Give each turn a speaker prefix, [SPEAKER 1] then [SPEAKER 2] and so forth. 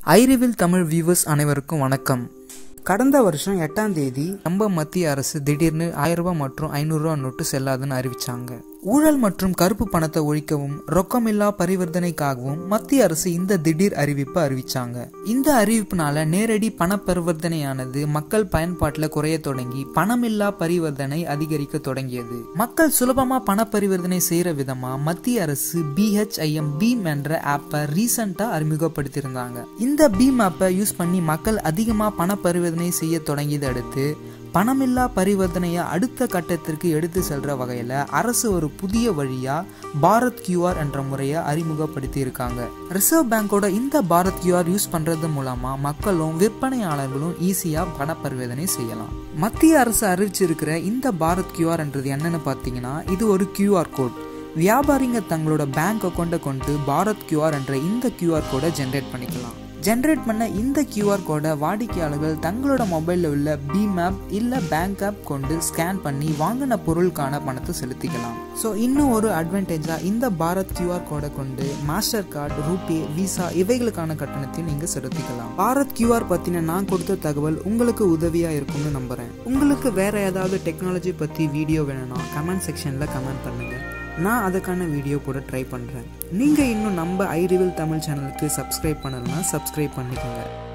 [SPEAKER 1] ஐரிவில் Tamil viewers அனைவருக்கும் வணக்கம்
[SPEAKER 2] கடந்த வருஷம் எட்டாம் தேதி
[SPEAKER 1] நம்ம மத்திய அரசு திடீர்னு ஆயிரம் ரூபாய் மற்றும் ஐநூறு ரூபாய் நோட்டு செல்லாதுன்னு அறிவிச்சாங்க ஊழல் மற்றும் கருப்பு பணத்தை ஒழிக்கவும் ரொக்கமில்லா பரிவர்த்தனைக்காகவும் மத்திய அரசு இந்த திடீர் அறிவிப்பை அறிவிச்சாங்க இந்த அறிவிப்புனால நேரடி பண பரிவர்த்தனையானது மக்கள் பயன்பாட்டில் குறைய தொடங்கி பணமில்லா பரிவர்த்தனை அதிகரிக்க தொடங்கியது மக்கள் சுலபமா பண பரிவர்த்தனை செய்யற விதமா மத்திய அரசு பிஹெச்ஐஎம் பீம் என்ற ஆப்பை ரீசெண்டா அறிமுகப்படுத்தியிருந்தாங்க இந்த பீம் ஆப்பை யூஸ் பண்ணி மக்கள் அதிகமா பண பரிவர்த்தனை செய்ய தொடங்கியதை அடுத்து பணமில்லா பரிவர்த்தனையை அடுத்த கட்டத்திற்கு எடுத்து செல்ற வகையில் அரசு ஒரு புதிய வழியா பாரத் கியூஆர் என்ற முறையை அறிமுகப்படுத்தி இருக்காங்க ரிசர்வ் பேங்கோட இந்த பாரத் கியூஆர் யூஸ் பண்றது மூலமா மக்களும் விற்பனையாளர்களும் ஈஸியா பண பரிவர்த்தனை செய்யலாம் மத்திய அரசு அறிவிச்சிருக்கிற இந்த பாரத் கியூஆர் என்றது என்னன்னு பார்த்தீங்கன்னா இது ஒரு கியூஆர் கோட் வியாபாரிங்க தங்களோட பேங்க் அக்கௌண்ட்டை கொண்டு பாரத் கியூஆர் என்ற இந்த கியூஆர் கோடை ஜென்ரேட் பண்ணிக்கலாம் ஜென்ரேட் பண்ண இந்த கியூஆர் கோடை வாடிக்கையாளர்கள் தங்களோட மொபைலில் உள்ள பீம் ஆப் இல்லை பேங்க் ஆப் கொண்டு ஸ்கேன் பண்ணி வாங்கின பொருளுக்கான பணத்தை செலுத்திக்கலாம் ஸோ இன்னும் ஒரு அட்வான்டேஜாக இந்த பாரத் கியூஆர் கோடை கொண்டு மாஸ்டர் கார்டு ரூபே விசா இவைகளுக்கான கட்டணத்தையும் நீங்கள் செலுத்திக்கலாம் பாரத் கியூஆர் பற்றின நான் கொடுத்த தகவல் உங்களுக்கு உதவியாக இருக்கும்னு நம்புகிறேன் உங்களுக்கு வேற ஏதாவது டெக்னாலஜி பற்றி வீடியோ வேணும்னா கமெண்ட் செக்ஷனில் கமெண்ட் பண்ணுங்கள் நான் அதுக்கான வீடியோ கூட ட்ரை பண்ணுறேன் நீங்கள் இன்னும் நம்ம ஐரிவில் தமிழ் சேனலுக்கு சப்ஸ்கிரைப் பண்ணலைன்னா சப்ஸ்கிரைப் பண்ணிக்கோங்க